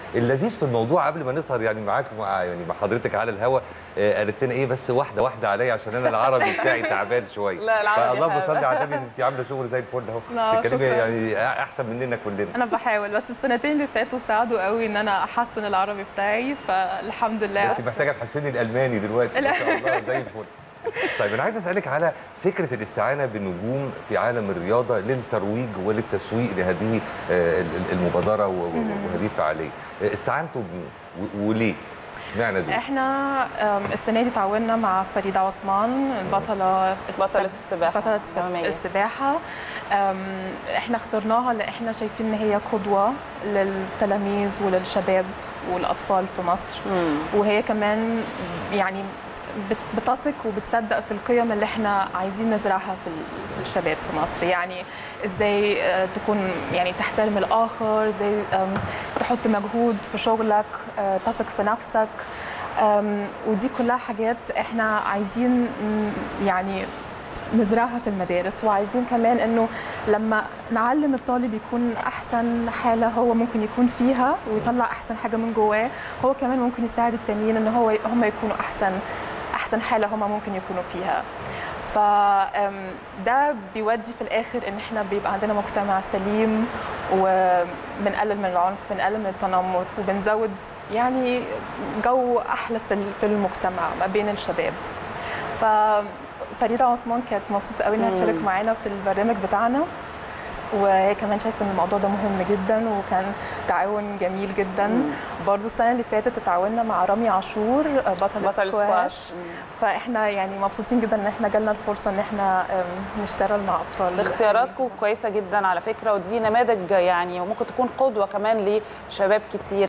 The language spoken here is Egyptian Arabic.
اللذيذ في الموضوع قبل ما نسهر يعني معاك مع يعني مع حضرتك على الهوا آه، قالت لنا ايه بس واحده واحده عليا عشان انا العربي بتاعي تعبان شويه لا، العربي فاللهم حلو. صل على النبي انت عامله شغل زي الفل اهو لا، تتكلمي شكراً. يعني احسن مننا كلنا انا بحاول بس السنتين اللي فاتوا ساعدوا قوي ان انا احسن العربي بتاعي فالحمد لله انت محتاجه تحسني الالماني دلوقتي ما شاء الله زي الفل طيب انا عايز اسالك على فكره الاستعانه بالنجوم في عالم الرياضه للترويج وللتسويق لهذه آه، ال- ال- المبادره و- و- وهذه الفعاليه آه، استعنتوا بمين و- وليه؟ اشمعنى دول؟ احنا أم، السنه دي تعاوننا مع فريده عثمان البطله بطلة السباحة بطله الس- الأمامية. السباحه أم، احنا اخترناها لان احنا شايفين ان هي قدوه للتلاميذ وللشباب والاطفال في مصر وهي كمان يعني بت- بتثق وبتصدق في القيم اللي احنا عايزين نزرعها في ال- في الشباب في مصر يعني ازاي آه، تكون يعني تحترم الاخر ازاي آم، تحط مجهود في شغلك آه، تثق في نفسك آم، ودي كلها حاجات احنا عايزين م، يعني نزرعها في المدارس وعايزين كمان انه لما نعلم الطالب يكون احسن حاله هو ممكن يكون فيها ويطلع احسن حاجه من جواه هو كمان ممكن يساعد التانيين ان هو هم يكونوا احسن احسن حاله هم ممكن يكونوا فيها فده بيودي في الاخر ان احنا بيبقى عندنا مجتمع سليم وبنقلل من العنف بنقلل من التنمر وبنزود يعني جو احلى في ال- في المجتمع ما بين الشباب ففريده عثمان كانت مبسوطه قوي انها تشارك معانا في البرنامج بتاعنا وهي كمان شايفه ان الموضوع ده مهم جدا وكان تعاون جميل جدا برضو السنه اللي فاتت اتعاوننا مع رامي عاشور بطل, بطل سكواش سكواش. فاحنا يعني مبسوطين جدا ان احنا جالنا الفرصه ان احنا أم، نشتغل مع ابطال اختياراتكم كويسه جدا على فكره ودي نماذج يعني وممكن تكون قدوه كمان لشباب كتير